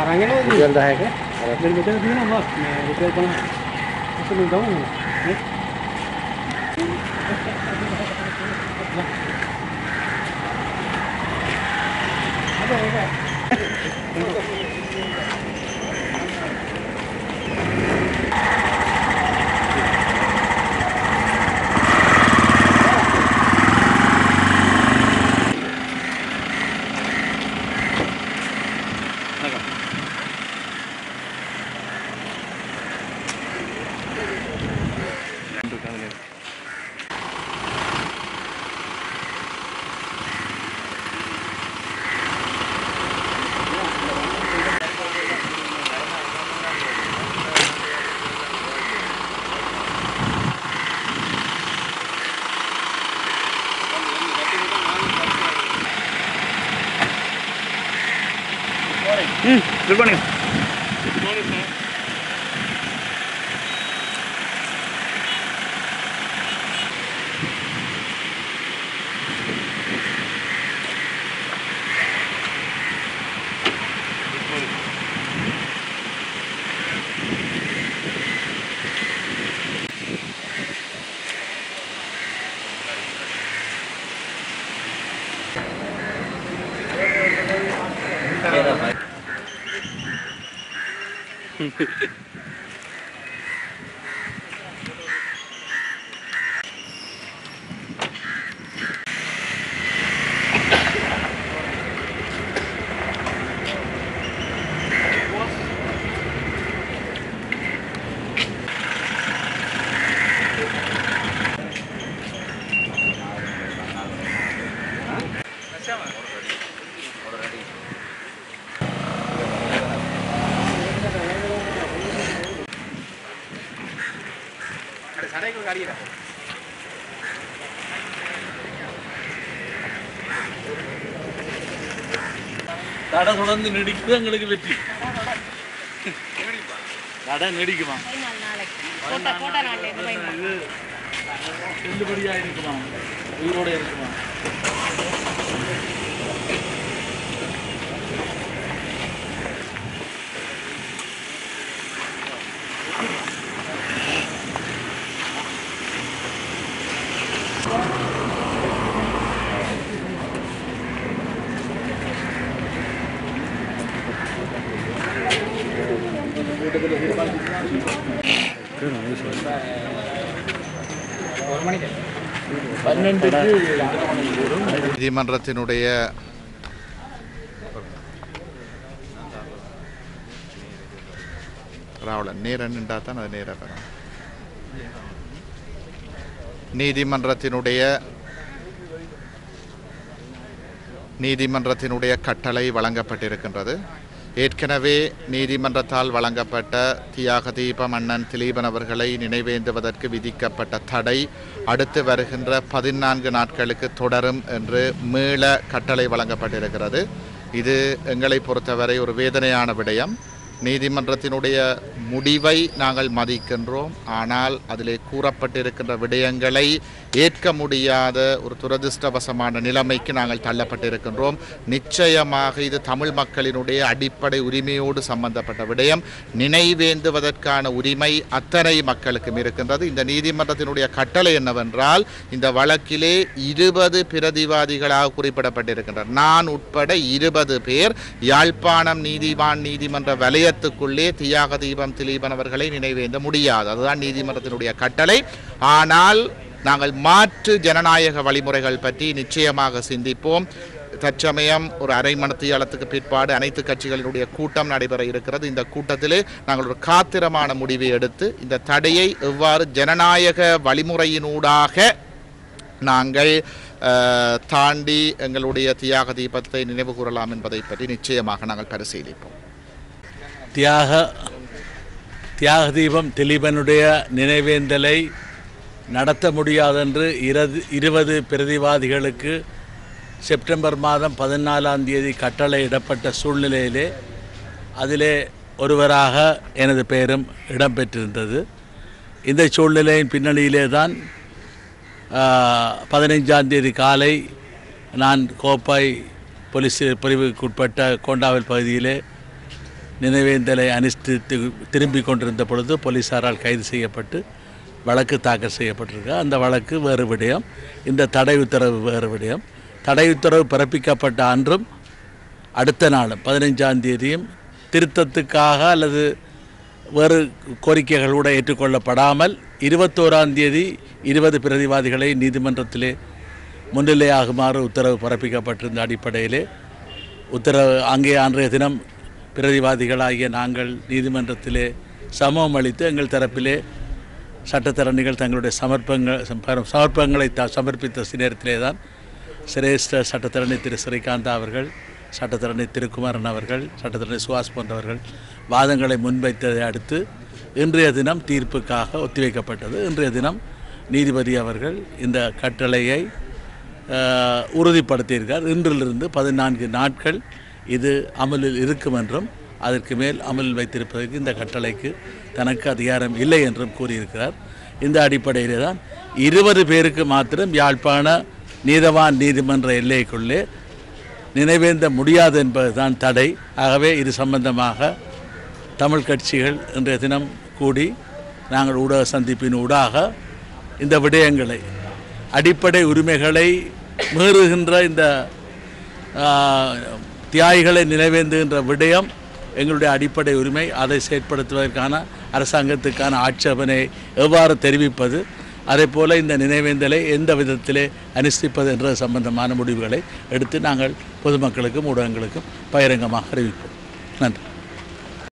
Riel dah ke? Dan betul dia nama, betul kan? Aku belum tahu. Good morning தடை தொடர்ந்து நீடிக்குது எங்களுக்கு வெற்றி தடை நீடிக்குமா பதினாலு நாளைக்கு போட்ட போட்ட நாள்ல இருந்து பதினாலு. இது செல்லுபடியா இருக்குமா உயிரோட இருக்குமா நீதிமன்றத்தினுடைய ராவலன் நேரம் நின்றா தான் அது நேரம் வரும் நீதிமன்றத்தினுடைய நீதிமன்றத்தினுடைய கட்டளை வழங்கப்பட்டிருக்கின்றது ஏற்கனவே நீதிமன்றத்தால் வழங்கப்பட்ட தியாக தீபம் அண்ணன் திலீபன் அவர்களை நினைவேந்துவதற்கு விதிக்கப்பட்ட தடை அடுத்து வருகின்ற பதினான்கு நாட்களுக்கு தொடரும் என்று மீள கட்டளை வழங்கப்பட்டிருக்கிறது இது எங்களை பொறுத்தவரை ஒரு வேதனையான விடயம் நீதிமன்றத்தினுடைய முடிவை நாங்கள் மதிக்கின்றோம் ஆனால் அதிலே கூறப்பட்டிருக்கின்ற விடயங்களை ஏற்க முடியாத ஒரு துரதிர்ஷ்டவசமான நிலைமைக்கு நாங்கள் தள்ளப்பட்டிருக்கின்றோம் நிச்சயமாக இது தமிழ் மக்களினுடைய அடிப்படை உரிமையோடு சம்பந்தப்பட்ட விடயம் நினைவேந்துவதற்கான உரிமை அத்தனை மக்களுக்கும் இருக்கின்றது இந்த நீதிமன்றத்தினுடைய கட்டளை என்னவென்றால் இந்த வழக்கிலே இருபது பிரதிவாதிகளாக குறிப்பிடப்பட்டிருக்கின்றனர் நான் உட்பட இருபது பேர் யாழ்ப்பாணம் நீதிவான் நீதிமன்ற வலயத்துக்குள்ளே தியாக தீபம் திலீபன் அவர்களை நினைவேந்த முடியாது அதுதான் நீதிமன்றத்தினுடைய கட்டளை ஆனால் நாங்கள் மாற்று ஜனநாயக வழிமுறைகள் பற்றி நிச்சயமாக சிந்திப்போம் தற்சமயம் ஒரு அரை மணித்தியாலத்துக்கு பிற்பாடு அனைத்து கட்சிகளினுடைய கூட்டம் நடைபெற இருக்கிறது இந்த கூட்டத்திலே நாங்கள் ஒரு காத்திரமான முடிவை எடுத்து இந்த தடையை எவ்வாறு ஜனநாயக வழிமுறையினூடாக நாங்கள் அஹ், தாண்டி எங்களுடைய தியாக தீபத்தை நினைவு கூறலாம் என்பதை பற்றி நிச்சயமாக நாங்கள் பரிசீலிப்போம் தியாக தியாக தீபம் திலீபனுடைய நினைவேந்தலை நடத்த முடியாதென்று இருபது இருபது பிரதிவாதிகளுக்கு செப்டம்பர் மாதம் பதினாலாம் தேதி கட்டளையிடப்பட்ட சூழ்நிலையிலே அதிலே ஒருவராக எனது பெயரும் இடம்பெற்றிருந்தது இந்த சூழ்நிலையின் பின்னணியிலே தான் பதினைஞ்சாம் தேதி காலை நான் கோப்பாய் போலீஸ் பிரிவுக்குட்பட்ட கோண்டாவில் பகுதியிலே நினைவேந்தலை அனுஷ்டித்து திரும்பி கொண்டிருந்த பொழுது போலீசாரால் கைது செய்யப்பட்டு வழக்கு தாக்கல் செய்யப்பட்டிருக்கு அந்த வழக்கு வேறு விடயம் இந்த தடை உத்தரவு வேறு விடயம் தடை உத்தரவு பிறப்பிக்கப்பட்ட அன்றும் அடுத்த நாளும் பதினைஞ்சாம் தேதியும் திருத்தத்துக்காக அல்லது வேறு கோரிக்கைகள் கூட ஏற்றுக்கொள்ளப்படாமல் இருபத்தோராம் தேதி இருபது பிரதிவாதிகளை நீதிமன்றத்திலே முன்னிலையாகுமாறு உத்தரவு பிறப்பிக்கப்பட்டிருந்த அடிப்படையிலே உத்தரவு அங்கே அன்றைய தினம் பிரதிவாதிகளாகிய நாங்கள் நீதிமன்றத்திலே சமம் அளித்து எங்கள் தரப்பிலே சட்டத்தரணிகள் தங்களுடைய சமர்ப்பங்கள் சம- சமர்ப்பங்களை த சமர்ப்பித்த நேரத்திலே தான் சிரேஷ்ட சட்டத்தரணி திரு ஸ்ரீகாந்தா அவர்கள் சட்டத்தரணி திருக்குமாரன் அவர்கள் சட்டத்தரணி சுஹாஸ் போன்றவர்கள் வாதங்களை முன்வைத்ததை அடுத்து இன்றைய தினம் தீர்ப்புக்காக ஒத்திவைக்கப்பட்டது இன்றைய தினம் நீதிபதி அவர்கள் இந்த கட்டளையை அஹ், உறுதிப்படுத்தியிருக்கார் இன்றிலிருந்து பதினான்கு நாட்கள் இது அமலில் இருக்கும் என்றும் அதற்கு மேல் அமலில் வைத்திருப்பதற்கு இந்த கட்டளைக்கு தனக்கு அதிகாரம் இல்லை என்றும் கூறியிருக்கிறார் இந்த அடிப்படையிலே தான் இருபது பேருக்கு மாத்திரம் யாழ்ப்பாண நீதவான் நீதிமன்ற எல்லைக்குள்ளே நினைவேந்த முடியாது என்பதுதான் தடை ஆகவே இது சம்பந்தமாக தமிழ் கட்சிகள் இன்றைய தினம் கூடி நாங்கள் ஊடக சந்திப்பின் ஊடாக இந்த விடயங்களை அடிப்படை உரிமைகளை மீறுகின்ற இந்த ஆ, தியாகிகளை நினைவேந்துகின்ற விடயம் எங்களுடைய அடிப்படை உரிமை அதை செயற்படுத்துவதற்கான அரசாங்கத்துக்கான ஆட்சேபனை எவ்வாறு தெரிவிப்பது அதே போல இந்த நினைவேந்தலை எந்த விதத்திலே அனுஷ்டிப்பது என்ற சம்பந்தமான முடிவுகளை எடுத்து நாங்கள் பொதுமக்களுக்கும் ஊடகங்களுக்கும் பகிரங்கமாக அறிவிப்போம் நன்றி